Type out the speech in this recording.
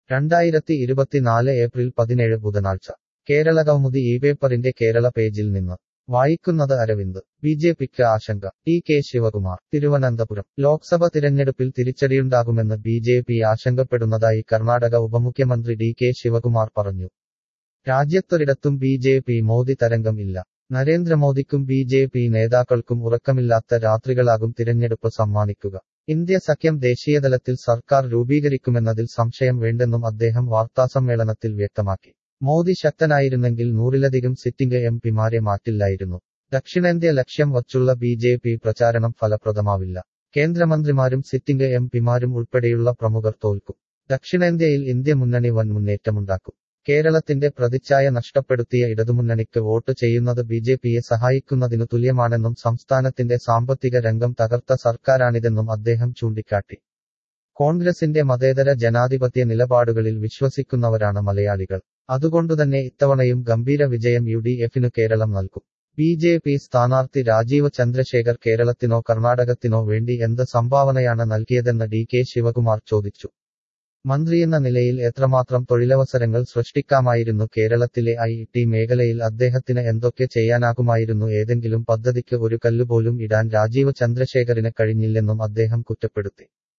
രണ്ടായിരത്തി ഇരുപത്തിനാല് ഏപ്രിൽ പതിനേഴ് ബുധനാഴ്ച കേരള കൗമുദി ഈ പേപ്പറിന്റെ കേരള പേജിൽ നിന്ന് വായിക്കുന്നത് അരവിന്ദ് ബി ജെ പിക്ക് ആശങ്ക ടി കെ ശിവകുമാർ തിരുവനന്തപുരം ലോക്സഭ തിരഞ്ഞെടുപ്പിൽ തിരിച്ചടിയുണ്ടാകുമെന്ന് ബി ജെ പി ആശങ്കപ്പെടുന്നതായി കർണാടക ഉപമുഖ്യമന്ത്രി ഡി കെ ശിവകുമാർ പറഞ്ഞു രാജ്യത്തൊരിടത്തും ബി ജെ പി മോദി തരംഗം ഇല്ല നരേന്ദ്രമോദിക്കും ബി ജെ പി നേതാക്കൾക്കും ഉറക്കമില്ലാത്ത രാത്രികളാകും തിരഞ്ഞെടുപ്പ് സമ്മാനിക്കുക ഇന്ത്യ സഖ്യം ദേശീയതലത്തിൽ സർക്കാർ രൂപീകരിക്കുമെന്നതിൽ സംശയം വേണ്ടെന്നും അദ്ദേഹം വാർത്താസമ്മേളനത്തിൽ വ്യക്തമാക്കി മോദി ശക്തനായിരുന്നെങ്കിൽ നൂറിലധികം സിറ്റിംഗ് എം പിമാരെ മാറ്റില്ലായിരുന്നു ദക്ഷിണേന്ത്യ ലക്ഷ്യം വച്ചുള്ള ബി ജെ പി പ്രചാരണം ഫലപ്രദമാവില്ല കേന്ദ്രമന്ത്രിമാരും സിറ്റിംഗ് എം പിമാരും ഉൾപ്പെടെയുള്ള പ്രമുഖർ തോൽക്കും ദക്ഷിണേന്ത്യയിൽ ഇന്ത്യ മുന്നണി വൻ മുന്നേറ്റമുണ്ടാക്കും കേരളത്തിന്റെ പ്രതിച്ഛായ നഷ്ടപ്പെടുത്തിയ ഇടതുമുന്നണിക്ക് വോട്ട് ചെയ്യുന്നത് ബി ജെ പിയെ സഹായിക്കുന്നതിനു തുല്യമാണെന്നും സംസ്ഥാനത്തിന്റെ സാമ്പത്തിക രംഗം തകർത്ത സർക്കാരാണിതെന്നും അദ്ദേഹം ചൂണ്ടിക്കാട്ടി കോൺഗ്രസിന്റെ മതേതര ജനാധിപത്യ നിലപാടുകളിൽ വിശ്വസിക്കുന്നവരാണ് മലയാളികൾ അതുകൊണ്ടുതന്നെ ഇത്തവണയും ഗംഭീര വിജയം യു ഡി എഫിനു കേരളം നൽകും ബി ജെ പി സ്ഥാനാർത്ഥി രാജീവ് ചന്ദ്രശേഖർ കേരളത്തിനോ കർണാടകത്തിനോ വേണ്ടി എന്ത് സംഭാവനയാണ് നൽകിയതെന്ന് ഡി കെ ശിവകുമാർ ചോദിച്ചു മന്ത്രിയെന്ന നിലയിൽ എത്രമാത്രം തൊഴിലവസരങ്ങൾ സൃഷ്ടിക്കാമായിരുന്നു കേരളത്തിലെ ഐ ടി മേഖലയിൽ അദ്ദേഹത്തിന് എന്തൊക്കെ ചെയ്യാനാകുമായിരുന്നു ഏതെങ്കിലും പദ്ധതിക്ക് ഒരു കല്ലുപോലും ഇടാൻ രാജീവ് ചന്ദ്രശേഖറിന് കഴിഞ്ഞില്ലെന്നും അദ്ദേഹം കുറ്റപ്പെടുത്തി